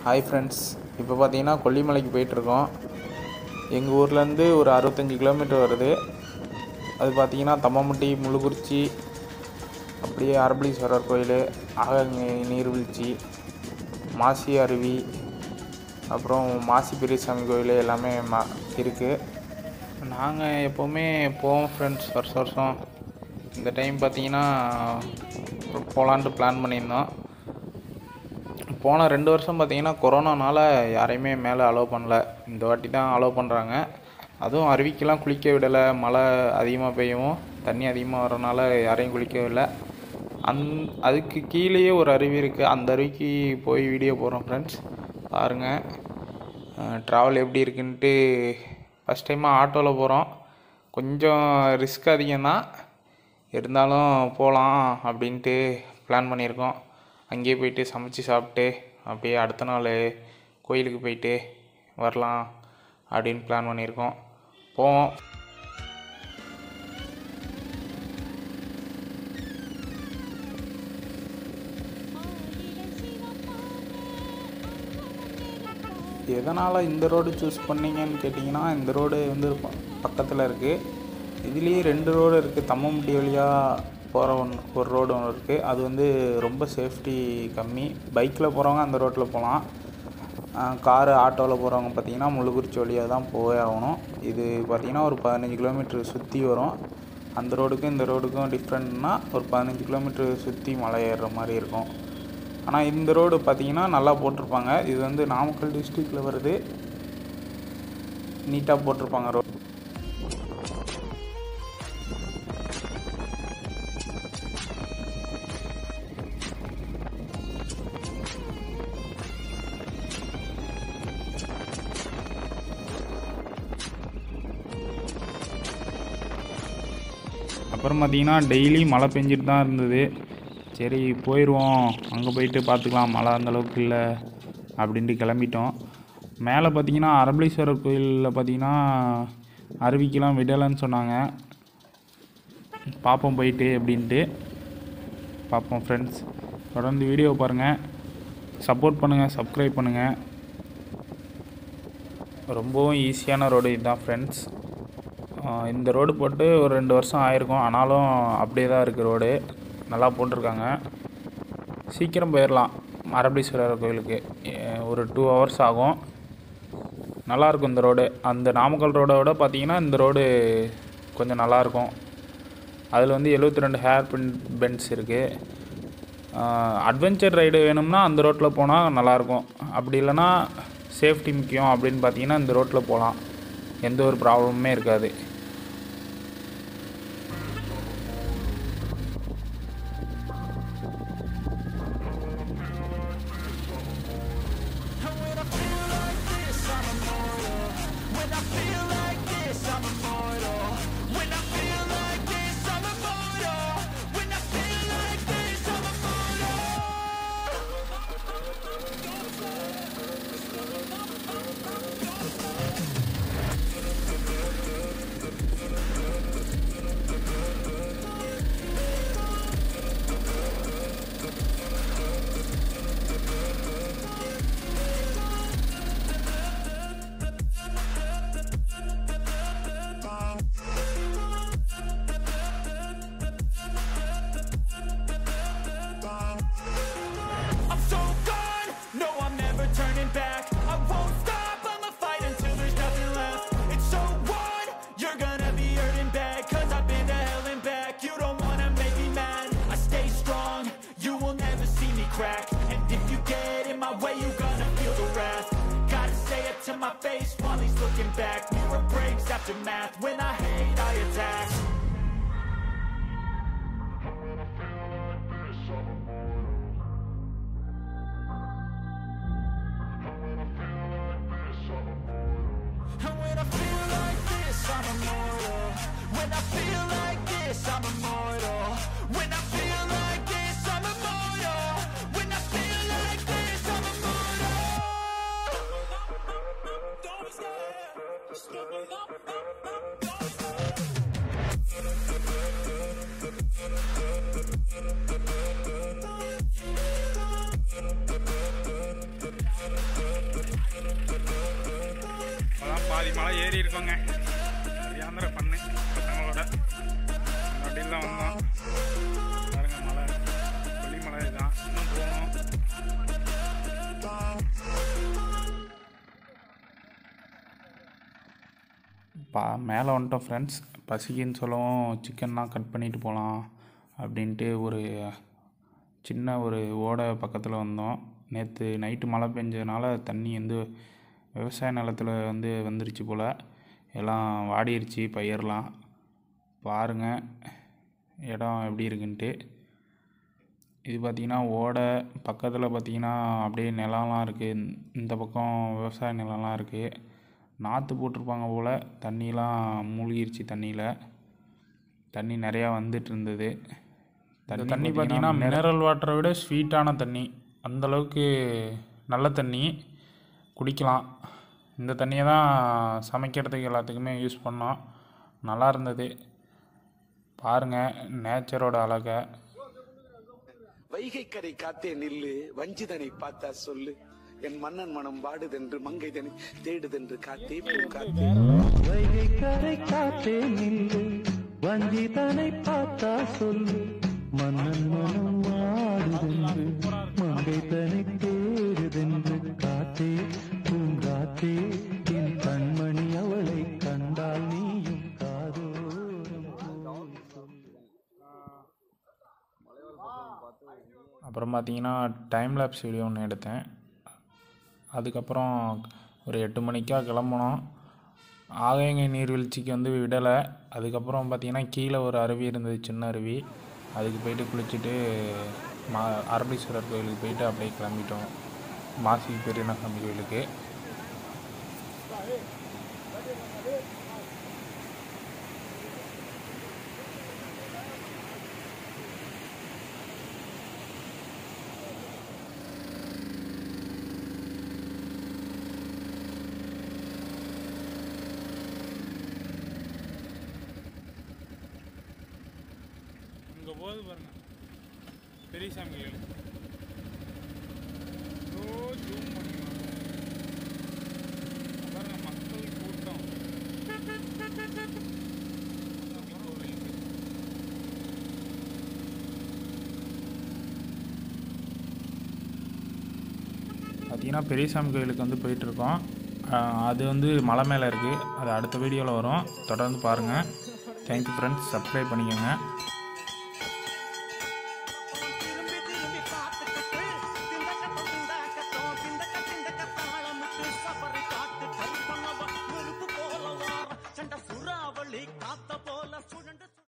Hi friends இப்போ பார்த்தீங்கன்னா கொல்லிமலைக்கு போயிட்டுருக்கோம் எங்கள் ஊர்லேருந்து ஒரு அறுபத்தஞ்சி கிலோமீட்டர் வருது அது பார்த்தீங்கன்னா தம்மம்பட்டி முழுக்குறிச்சி அப்படியே அரபலீஸ்வரர் கோயில் ஆகங்கை நீர்வீழ்ச்சி மாசி அருவி அப்புறம் மாசி பெரியசாமி கோயில் எல்லாமே மா இருக்குது நாங்கள் எப்போவுமே போவோம் ஃப்ரெண்ட்ஸ் வருஷம் வருஷம் இந்த டைம் பார்த்தீங்கன்னா போகலான்ட்டு பிளான் பண்ணியிருந்தோம் போன ரெண்டு வருஷம் பார்த்தீங்கன்னா கொரோனானால யாரையுமே மேலே அலோவ் பண்ணல இந்த வாட்டி தான் அலோவ் பண்ணுறாங்க அதுவும் அருவிக்கெல்லாம் குளிக்க விடலை மழை அதிகமாக பெய்யவும் தண்ணி அதிகமாக வரனால யாரையும் குளிக்க விடல அந் அதுக்கு கீழேயே ஒரு அருவி இருக்குது அந்த அருவிக்கு போய் வீடியோ போடுறோம் ஃப்ரெண்ட்ஸ் பாருங்கள் ட்ராவல் எப்படி இருக்குன்ட்டு ஃபஸ்ட் டைமாக ஆட்டோவில் போகிறோம் கொஞ்சம் ரிஸ்க் அதிகம்தான் இருந்தாலும் போகலாம் அப்படின்ட்டு பிளான் பண்ணியிருக்கோம் அங்கேயே போயிட்டு சமைச்சு சாப்பிட்டு அப்படியே அடுத்த நாள் கோயிலுக்கு போயிட்டு வரலாம் அப்படின்னு பிளான் பண்ணியிருக்கோம் போவோம் எதனால் இந்த ரோடு சூஸ் பண்ணீங்கன்னு கேட்டிங்கன்னா இந்த ரோடு வந்து பக்கத்தில் இருக்குது இதுலேயே ரெண்டு ரோடு இருக்குது தம்மம்பட்டி வழியாக போகிற ஒன்று ஒரு ரோடு ஒன்று இருக்குது அது வந்து ரொம்ப சேஃப்டி கம்மி பைக்கில் போகிறவங்க அந்த ரோட்டில் போகலாம் காரு ஆட்டோவில் போகிறவங்க பார்த்தீங்கன்னா முள்ளுக்குறிச்சி வழியாக தான் போவே ஆகணும் இது பார்த்திங்கன்னா ஒரு பதினஞ்சு கிலோமீட்டர் சுற்றி வரும் அந்த ரோடுக்கும் இந்த ரோடுக்கும் டிஃப்ரெண்ட்னா ஒரு பதினஞ்சு கிலோமீட்டர் சுற்றி மலை ஏறுற மாதிரி இருக்கும் ஆனால் இந்த ரோடு பார்த்தீங்கன்னா நல்லா போட்டிருப்பாங்க இது வந்து நாமக்கல் டிஸ்ட்ரிக்டில் வருது நீட்டாக போட்டிருப்பாங்க ரோடு அப்புறம் பார்த்தீங்கன்னா டெய்லி மழை பெஞ்சிட்டு தான் இருந்தது சரி போயிடுவோம் அங்கே போயிட்டு பார்த்துக்கலாம் மழை அந்தளவுக்கு இல்லை அப்படின்ட்டு கிளம்பிட்டோம் மேலே பார்த்தீங்கன்னா அரபலீஸ்வரர் கோயிலில் பார்த்தீங்கன்னா அருவிக்கெலாம் விடலைன்னு சொன்னாங்க பார்ப்போம் போயிட்டு அப்படின்ட்டு பார்ப்போம் ஃப்ரெண்ட்ஸ் தொடர்ந்து வீடியோ பாருங்கள் சப்போர்ட் பண்ணுங்கள் சப்ஸ்கிரைப் பண்ணுங்கள் ரொம்பவும் ஈஸியான ரோடு இதுதான் ஃப்ரெண்ட்ஸ் இந்த ரோடு போட்டு ஒரு ரெண்டு வருஷம் ஆயிருக்கும் ஆனாலும் அப்படியே தான் இருக்குது ரோடு நல்லா போட்டிருக்காங்க சீக்கிரம் போயிடலாம் மரபலீஸ்வரர் கோயிலுக்கு ஒரு டூ ஹவர்ஸ் ஆகும் நல்லாயிருக்கும் இந்த ரோடு அந்த நாமக்கல் ரோடை விட பார்த்தீங்கன்னா இந்த ரோடு கொஞ்சம் நல்லாயிருக்கும் அதில் வந்து எழுபத்தி ரெண்டு ஹேர் பின் பென்ஸ் இருக்குது அட்வென்ச்சர் ரைடு வேணும்னா அந்த ரோட்டில் போனால் நல்லாயிருக்கும் அப்படி இல்லைன்னா சேஃப்டி முக்கியம் அப்படின்னு பார்த்தீங்கன்னா இந்த ரோட்டில் போகலாம் எந்த ஒரு ப்ராப்ளமுமே இருக்காது I'm so gone, no I'm never turning back I won't stop, I'ma fight until there's nothing left It's so on, you're gonna be hurting bad Cause I've been to hell and back You don't wanna make me mad I stay strong, you will never see me crack And if you get in my way, you gonna feel the wrath Gotta say it to my face while he's looking back Mirror breaks after math, when I hate I attack And when I feel like this, I'm immortal When I feel like this, I'm immortal When I feel like this, I'm immortal When I feel like this, I'm immortal Don't stop, stop, stop, stop. மலை ஏறி இருக்கோங்க சரியாந்திர பண்ணு பசங்களோட அப்படின்னு தான் வந்தோம் பாருங்க மலை கொல்லிமலை தான் இன்னும் போகணும் பா மேலே வந்துட்டோம் ஃப்ரெண்ட்ஸ் பசிக்குன்னு சொல்லவும் சிக்கன்லாம் கட் பண்ணிட்டு போகலாம் அப்படின்ட்டு ஒரு சின்ன ஒரு ஓடை பக்கத்தில் வந்தோம் நேற்று நைட்டு மழை பெஞ்சதுனால தண்ணி வந்து விவசாய நிலத்தில் வந்து வந்துருச்சு போல் எல்லாம் வாடிருச்சு பயிரெலாம் பாருங்கள் இடம் எப்படி இருக்குன்ட்டு இது பார்த்திங்கன்னா ஓடை பக்கத்தில் பார்த்திங்கன்னா அப்படியே நிலம்லாம் இருக்குது இந்த பக்கம் விவசாய நிலம்லாம் இருக்குது நாற்று போட்டிருப்பாங்க போல் தண்ணிலாம் மூழ்கிருச்சு தண்ணியில் தண்ணி நிறையா வந்துட்டு இருந்தது தண்ணி தண்ணி பார்த்தீங்கன்னா மினரல் வாட்டரை விட ஸ்வீட்டான தண்ணி அந்தளவுக்கு நல்ல தண்ணி குடிக்கலாம் இந்த தண்ணியை தான் சமைக்கிறதுக்கு எல்லாத்துக்குமே யூஸ் பண்ணோம் நல்லா இருந்தது பாருங்கள் நேச்சரோட அழகை வைகை கரை காத்தே நில்லு வஞ்சிதனை பார்த்தா சொல்லு என் மன்னன் மனம் வாடுதென்று மங்கைதனை தேடுதென்று காத்தே பூ காத்தே வைகை கரை காத்தே நில்லு வஞ்சிதனை பார்த்தா சொல்லு மன்னன் மனம் வாடுதென்று மங்கை தனை தேடுதென்று காத்தே பூங்காத்தே என் கண்மணி அவளை கண்டால் நீயும் காதோரம் போய் சொல்லு அப்புறம் பார்த்தீங்கன்னா டைம் லேப்ஸ் வீடியோ ஒன்று எடுத்தேன் அதுக்கப்புறம் ஒரு எட்டு மணிக்கா கிளம்புனோம் ஆகையங்கை நீர்வீழ்ச்சிக்கு வந்து விடலை அதுக்கப்புறம் பார்த்தீங்கன்னா கீழே ஒரு அருவி இருந்தது சின்ன அருவி அதுக்கு போயிட்டு குளிச்சுட்டு மா அரபீஸ்வரர் கோயிலுக்கு போயிட்டு அப்படியே கிளம்பிட்டோம் மாசி பெரியநாசாமி கோயிலுக்கு இங்கே போகுது பாருங்க பெரியசாமி கோயில் ஓ ஜூம் பண்ணி பாருங்க மக்கள் கூட்டம் கோவிலுக்கு பார்த்தீங்கன்னா பெரியசாமி கோயிலுக்கு வந்து போயிட்டுருக்கோம் அது வந்து மலை மேலே இருக்குது அது அடுத்த வீடியோவில் வரும் தொடர்ந்து பாருங்கள் தேங்க்யூ ஃப்ரெண்ட்ஸ் சப்ஸ்கிரைப் பண்ணிக்கோங்க